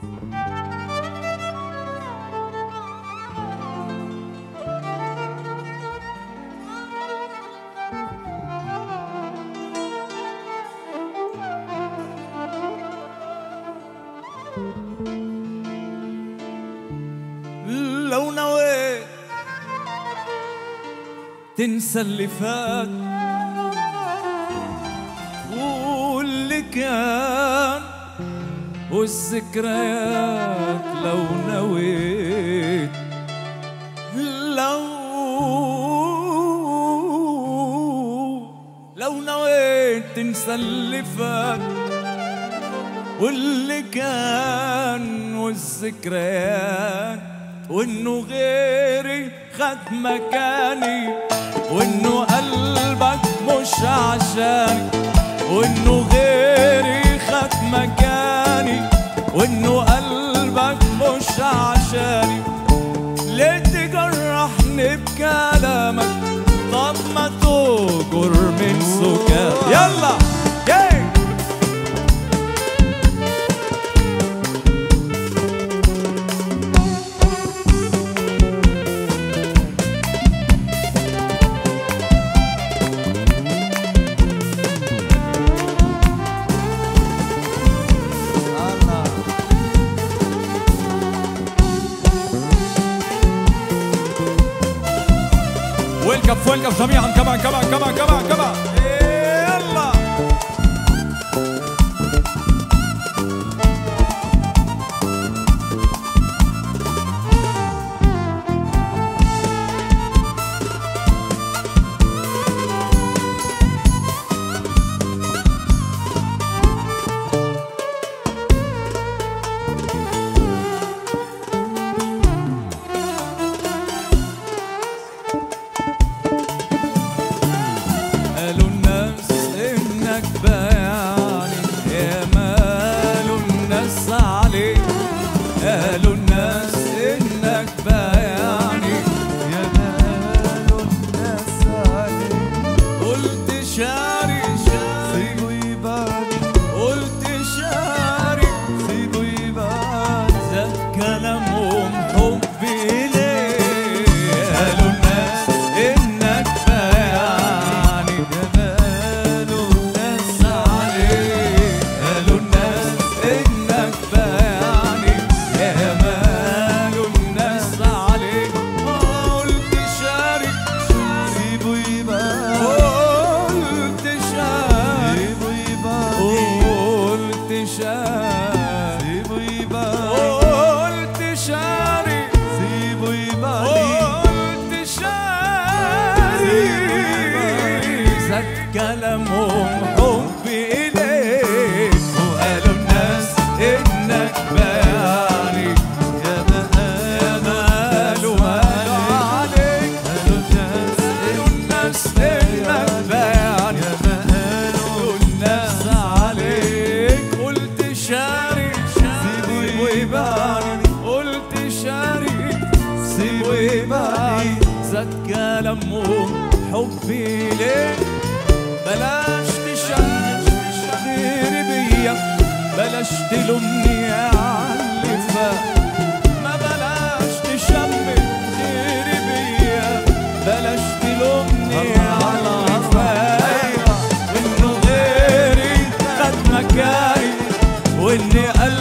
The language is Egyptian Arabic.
لو نويت تنسى اللي فات واللي كان والذكريات لو نويت لو لو نويت تنسى اللي فات واللي كان والذكريات وانه غيري خد مكاني وانه قلبك مش عشاني وانه غيري خد مكاني وانه قلبك مش عشاني ليه تجرحني بكلامك طب ما تجر من سكات يلا جاي والكف والكف جميعا كمان كمان كمان كمان كمان يلا قالوا الناس انك بياني يا مالوا الناس عليك قالوا الناس انك بياني يا مالو الناس عليك قلت شاري شاري سيبوا يبان قلت شاري سيبوا يبان زاد كلامهم حبي ليه قالوا الناس انك بياني يا مالو الناس عليك قالوا الناس انك بياني يا مالوا الناس عليك قلت شارك سيبوا يبان قلت شارك سيبوا يبان قلت شارك سيبوا يبان قلت شارك سيبوا يبان قلت شارك زاد كلامهم حبي إليك وقالوا الناس إنك بياني يا يا مالو مالو مالو عليك قالوا الناس قالوا الناس إنك بياني يا مالو قالوا الناس عليك قلت شارك سيبوا يباني قلت شارك سيبوا يباني زاد كلامهم حبي ليك بلاش تشمت غيري بيا بلاش تلومني عاللي فات ما بلاش تشمت غيري بيا بلاش تلومني على فات وانه غيري خد مكاني واني قلبي